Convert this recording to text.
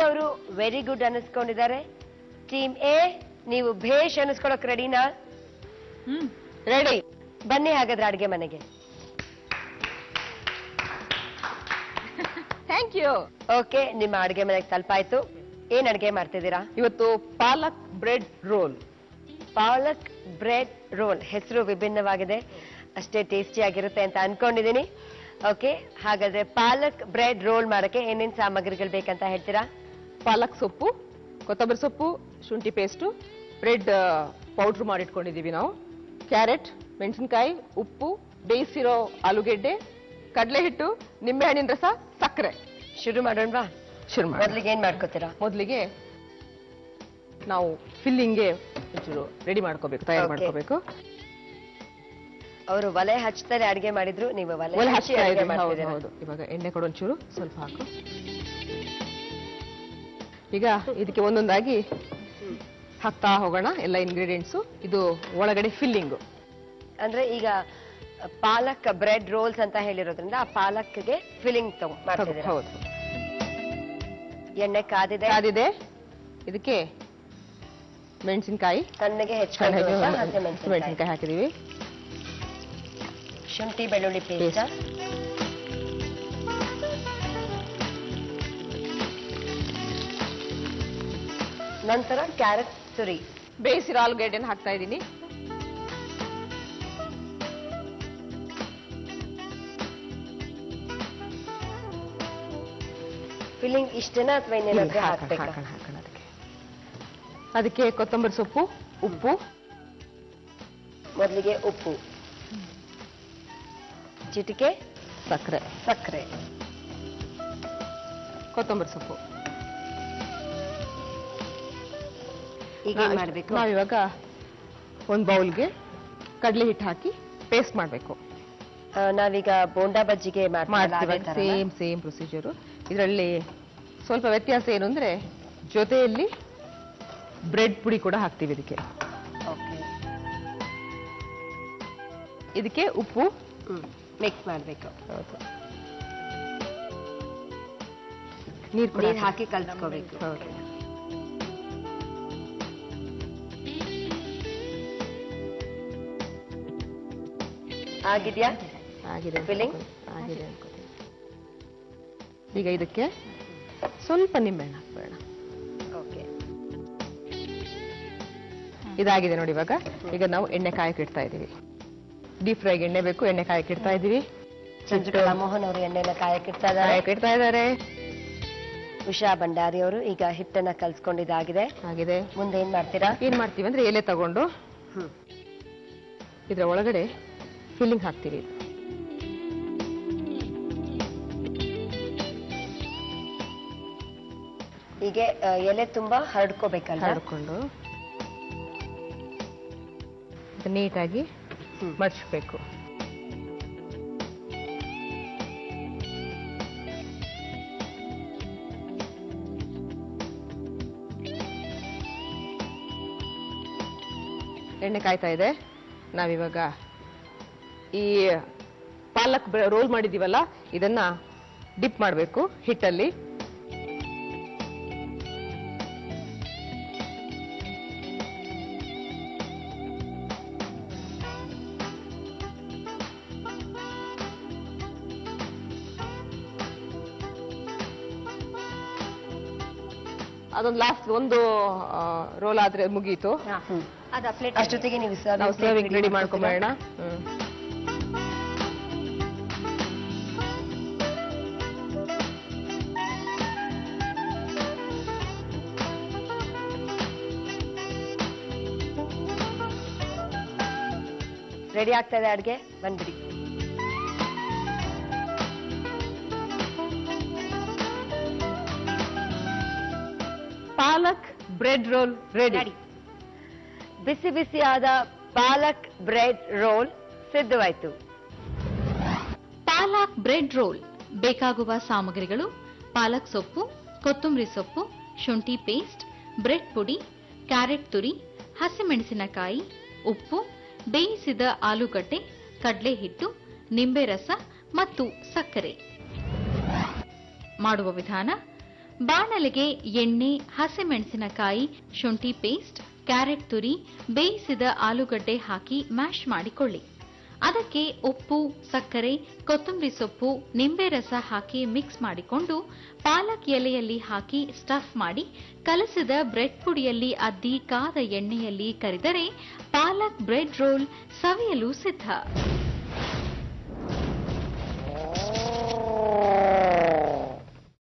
ಅವರು very good ಅನ್ನಿಸ್ಕೊಂಡಿದ್ದಾರೆ team A ನೀವು ಭೇಷ್ ಅನ್ನಿಸ್ಕೊಳಕ್ ರೆಡಿನಾ ಹ್ಮ್ ರೆಡಿ ಬನ್ನಿ ಹಾಗಾದ್ರೆ ಅಡ್ಗೆ ಮನೆಗೆ ಥ್ಯಾಂಕ್ ಯು ಓಕೆ ನಿಮ್ಮ ಅಡ್ಗೆ ಮನೆಗೆ ತಲುಪಾಯ್ತು ಏನ್ ಅಡ್ಗೆ ಮಾಡ್ತಿದ್ದೀರಾ ಇವತ್ತು palak bread roll palak bread roll ಹೆಸರು ವಿಭಿನ್ನವಾಗಿದೆ ಅಷ್ಟೇ ಟೇಸ್ಟಿ ಆಗಿರುತ್ತೆ ಅಂತ ಅನ್ಕೊಂಡಿದೀನಿ ಓಕೆ ಹಾಗಾದ್ರೆ ಪಾಲಕ್ ಬ್ರೆಡ್ ರೋಲ್ ಮಾಡಕ್ಕೆ ಏನೇನ್ ಸಾಮಗ್ರಿಗಳು ಬೇಕಂತ ಹೇಳ್ತೀರಾ ಪಾಲಕ್ ಸೊಪ್ಪು ಕೊತ್ತಂಬರಿ ಸೊಪ್ಪು ಶುಂಠಿ ಪೇಸ್ಟು ಬ್ರೆಡ್ ಪೌಡ್ರ್ ಮಾಡಿಟ್ಕೊಂಡಿದ್ದೀವಿ ನಾವು ಕ್ಯಾರೆಟ್ ಮೆಣಸಿನ್ಕಾಯಿ ಉಪ್ಪು ಬೇಯಿಸಿರೋ ಆಲೂಗೆಡ್ಡೆ ಕಡಲೆ ಹಿಟ್ಟು ನಿಂಬೆಹಣ್ಣಿನ ರಸ ಸಕ್ಕರೆ ಶುರು ಮಾಡೋಣವಾ ಶುರು ಮಾಡಿ ಮೊದ್ಲಿಗೆ ಏನ್ ಮಾಡ್ಕೋತೀರಾ ಮೊದಲಿಗೆ ನಾವು ಫಿಲ್ಲಿಂಗ್ಗೆ ಒಂಚೂರು ರೆಡಿ ಮಾಡ್ಕೋಬೇಕು ತಯಾರು Okay. ಮಾಡ್ಕೋಬೇಕು ಅವರು ಒಲೆ ಹಚ್ತಾರೆ ಅಡ್ಗೆ ಮಾಡಿದ್ರು ನೀವು ಒಲೆ ಒಲೆ ಹಚ್ಚಿ ಹಚ್ತಾ ಅಡ್ಗೆ ಇದ್ದೀವಿ ಹೌದು ಮಾಡ್ತಿದ್ದೀರಾ. ಹೌದು ಇವಾಗ ಎಣ್ಣೆ ಕೊಡು ಒಂಚೂರು ಸ್ವಲ್ಪ ಹಾಕು ಈಗ ಇದಕ್ಕೆ ಒಂದೊಂದಾಗಿ ಹಾಕ್ತಾ ಹೋಗೋಣ ಎಲ್ಲ ಇಂಗ್ರೀಡಿಯೆಂಟ್ಸು ಇದು ಒಳಗಡೆ ಫಿಲ್ಲಿಂಗು ಅಂದ್ರೆ ಈಗ ಪಾಲಕ್ ಬ್ರೆಡ್ ರೋಲ್ಸ್ ಅಂತ ಹೇಳಿರೋದ್ರಿಂದ ಆ ಪಾಲಕ್ಗೆ ಫಿಲ್ಲಿಂಗ್ ತಗೊ ಮಾಡ್ತಿದ್ದೀರಾ ಹೌದು ಎಣ್ಣೆ ಕಾದಿದೆ ಅದಿದೆ ಇದಕ್ಕೆ ಮೆಣಸಿನ್ಕಾಯಿ ಸಣ್ಣಗೆ ಹೆಚ್ಕೊಂಡು ಹಸಿ ಮೆಣಸಿನಕಾಯಿ ಮೆಣಸಿನ್ಕಾಯಿ ಹಾಕಿದೀವಿ ಶುಂಠಿ ಬೆಳ್ಳುಳ್ಳಿ ಪೇಸ್ಟ್ ನಂತರ ಕ್ಯಾರೆಟ್ ತುರಿ ಬೇಯಿಸಿರೋ ಆಲೂಗೆಡ್ಡೆನ ಹಾಕ್ತಾ ಇದ್ದೀನಿ ಫಿಲ್ಲಿಂಗ್ ಇಷ್ಟೇನಾ ಅಥವಾ ಇನ್ನೇನಾದ್ರೂ ಹಾಕೋಣ ಹಾಕ್ಬೇಕಾ ಹಾಕೋಣ ಹಾಕೋಣ ಅದಕ್ಕೆ ಅದಕ್ಕೆ ಕೊತ್ತಂಬರಿ ಸೊಪ್ಪು ಉಪ್ಪು ಮೊದಲಿಗೆ ಉಪ್ಪು ಚಿಟಿಕೆ ಸಕ್ಕರೆ ಸಕ್ಕರೆ ಕೊತ್ತಂಬರಿ ಸೊಪ್ಪು ಈಗ ಏನ್ ಮಾಡ್ಬೇಕು ನಾವಿವಾಗ ಒಂದು ಬೌಲ್ಗೆ ಕಡಲೆ ಹಿಟ್ಟು ಹಾಕಿ ಪೇಸ್ಟ್ ಮಾಡಬೇಕು ಆ, ನಾವೀಗ ಬೋಂಡಾ ಬಜ್ಜಿಗೆ ಮಾಡ್ತೀವಲ್ಲ ಅದೇ ಮಾಡ್ತೀವಿ ಥರನಾ? ಸೇಮ್ ಸೇಮ್ ಪ್ರೊಸೀಜರು ಇದರಲ್ಲಿ ಸ್ವಲ್ಪ ವ್ಯತ್ಯಾಸ ಏನು ಅಂದ್ರೆ ಜೊತೆಯಲ್ಲಿ ಬ್ರೆಡ್ ಪುಡಿ ಕೂಡ ಹಾಕ್ತೀವಿ ಇದಕ್ಕೆ Okay. ಇದಕ್ಕೆ ಉಪ್ಪು ಹ್ಮ್ ಮಿಕ್ಸ್ ಮಾಡ್ಬೇಕು ನೀರು ಕೂಡ ನೀರ್ ಹಾಕಿ ಕಲ್ಸ್ಕೋಬೇಕು ಹೌದು. ಆಗಿದ್ಯಾ ಆಗಿದೆ ಅಂತ Filling? ಅನ್ಕೊ- ಆಗಿದೆ ಅನ್ಕೋತೀನಿ ಈಗ ಇದಕ್ಕೆ ಸ್ವಲ್ಪ ನಿಂಬೆಹಣ್ಣು ಹಾಕ್ಬೇಡ ಓಕೆ ಇದಾಗಿದೆ ನೋಡಿ ಇವಾಗ ಈಗ ನಾವು ಎಣ್ಣೆ ಕಾಯಕ್ಕೆ ಇಡ್ತಾ ಇದ್ದೀವಿ ಡೀಪ್ ಫ್ರೈಗೆ ಎಣ್ಣೆ ಬೇಕು ಎಣ್ಣೆ ಕಾಯಕ್ಕೆ ಇಡ್ತಾ ಇದ್ದೀವಿ ಚಂದ್ರಕಲಾ ಮೋಹನ್ ಅವರು ಎಣ್ಣೆನ ಕಾಯಕ್ಕಿಡ್ತಾ ಇದ್ದಾರೆ ಕಾಯಕ್ಕೆ ಇಡ್ತಾ ಇದ್ದಾರೆ ಉಷಾ ಭಂಡಾರಿ ಅವರು ಈಗ ಹಿಟ್ಟನ್ನ ಕಲ್ಸ್ಕೊಂಡಿದ್ದಾಗಿದೆ ಆಗಿದೆ ಮುಂದೆ ಏನ್ ಮಾಡ್ತೀರಾ ಏನ್ ಮಾಡ್ತೀವಿ ಅಂದ್ರೆ ಎಲೆ ತಗೊಂಡು ಹ್ಮ್ ಇದ್ರ ಒಳಗಡೆ ಫಿಲ್ಲಿಂಗ್ ಹಾಕ್ತೀವಿ ಹೀಗೆ ಆ, ಎಲೆ ತುಂಬಾ ಹರಡ್ಕೋಬೇಕಲ್ಲ ಹರಡ್ಕೊಂಡು ನೀಟಾಗಿ ಹ್ಮ್. ಮಡ್ಚ್ಬೇಕು ಎಣ್ಣೆ ಕಾಯ್ತಾ ಇದೆ ನಾವಿವಾಗ ಈ ಪಾಲಕ್ ರೋಲ್ ಮಾಡಿದೀವಲ್ಲ ಇದನ್ನ ಡಿಪ್ ಮಾಡಬೇಕು ಹಿಟ್ಟಲ್ಲಿ ಅದೊಂದು ಲಾಸ್ಟ್ ಒಂದು ರೋಲ್ ಆದ್ರೆ ಮುಗೀತು ಅಷ್ಟೊತ್ತಿಗೆ ನೀವು ನಾವು ಸರ್ವಿಂಗ್ ರೆಡಿ ಮಾಡ್ಕೊಂಬೇಡ ರೆಡಿ ಆಗ್ತಾ ಇದೆ ಅಡ್ಗೆ ಬಂದ್ಬಿಡಿ palak bread roll ready Ready. ಬಿಸಿ ಬಿಸಿಯಾದ ಪಾಲಕ್ ಬ್ರೆಡ್ ರೋಲ್ ಸಿದ್ಧವಾಯ್ತು ಪಾಲಕ್ ಬ್ರೆಡ್ ರೋಲ್ ಬೇಕಾಗುವ ಸಾಮಗ್ರಿಗಳು ಪಾಲಕ್ ಸೊಪ್ಪು ಕೊತ್ತಂಬರಿ ಸೊಪ್ಪು ಶುಂಠಿ ಪೇಸ್ಟ್ ಬ್ರೆಡ್ ಪುಡಿ ಕ್ಯಾರೆಟ್ ತುರಿ ಹಸಿಮೆಣಸಿನಕಾಯಿ ಉಪ್ಪು ಬೇಯಿಸಿದ ಆಲೂಗಡ್ಡೆ ಕಡಲೆ ಹಿಟ್ಟು ನಿಂಬೆ ರಸ ಮತ್ತು ಸಕ್ಕರೆ ಮಾಡುವ ವಿಧಾನ ಬಾಣಲೆಗೆ ಎಣ್ಣೆ ಹಸಿಮೆಣಸಿನಕಾಯಿ ಶುಂಠಿ ಪೇಸ್ಟ್ ಕ್ಯಾರೆಟ್ ತುರಿ ಬೇಯಿಸಿದ ಆಲೂಗಡ್ಡೆ ಹಾಕಿ ಮ್ಯಾಶ್ ಮಾಡಿಕೊಳ್ಳಿ ಅದಕ್ಕೆ ಉಪ್ಪು ಸಕ್ಕರೆ ಕೊತ್ತಂಬರಿ ಸೊಪ್ಪು ನಿಂಬೆ ರಸ ಹಾಕಿ ಮಿಕ್ಸ್ ಮಾಡಿಕೊಂಡು ಪಾಲಕ್ ಎಲೆಯಲ್ಲಿ ಹಾಕಿ ಸ್ಟಫ್ ಮಾಡಿ ಕಲಸಿದ ಬ್ರೆಡ್ ಪುಡಿಯಲ್ಲಿ ಅದ್ದಿ ಕಾದ ಎಣ್ಣೆಯಲ್ಲಿ ಕರಿದರೆ ಪಾಲಕ್ ಬ್ರೆಡ್ ರೋಲ್ ಸವಿಯಲು ಸಿದ್ಧ